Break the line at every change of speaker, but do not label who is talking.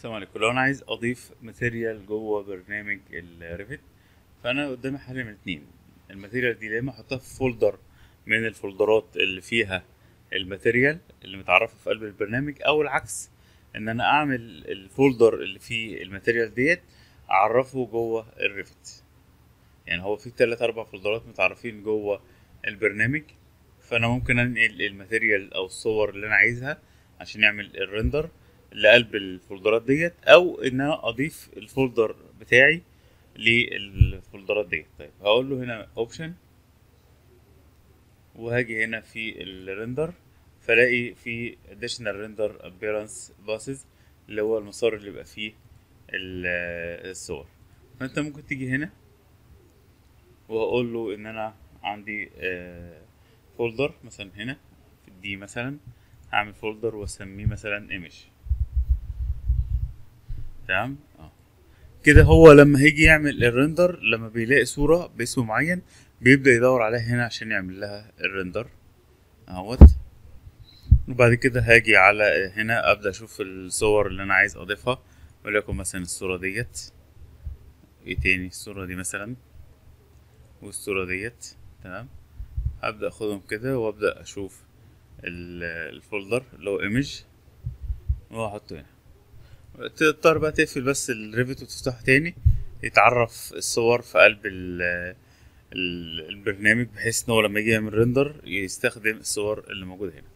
السلام عليكم لو انا عايز اضيف ماتيريال جوه برنامج الريفت فانا قدامي حل من اتنين الماتيريال دي يا اما احطها في فولدر من الفولدرات اللي فيها الماتيريال اللي متعرفه في قلب البرنامج او العكس ان انا اعمل الفولدر اللي فيه الماتيريال ديت اعرفه جوه الريفت يعني هو في تلات اربع فولدرات متعرفين جوه البرنامج فانا ممكن انقل الماتيريال او الصور اللي انا عايزها عشان يعمل الريندر لقلب الفولدرات ديت او ان انا اضيف الفولدر بتاعي للفولدرات ديت طيب هقول له هنا اوبشن وهاجي هنا في الريندر فلاقي في additional render appearance passes اللي هو المسار اللي بيبقى فيه ال- الصور فانت ممكن تيجي هنا وهقول له ان انا عندي فولدر مثلا هنا في دي مثلا هعمل فولدر واسميه مثلا ايمج تمام اه كده هو لما هيجي يعمل الريندر لما بيلاقي صورة باسم معين بيبدأ يدور عليها هنا عشان يعمل لها الريندر اهوت وبعد كده هاجي على هنا ابدا اشوف الصور اللي انا عايز اضيفها وليكن مثلا الصورة ديت ايه تاني الصورة دي مثلا والصورة ديت تمام هبدأ اخدهم كده وابدأ اشوف ال- الفولدر اللي هو ايمج واحطه هنا تضطر بقى تقفل بس الريفت وتفتحه تاني يتعرف الصور في قلب ال ال- البرنامج بحيث ان هو لما يجي يعمل ريندر يستخدم الصور اللي موجودة هنا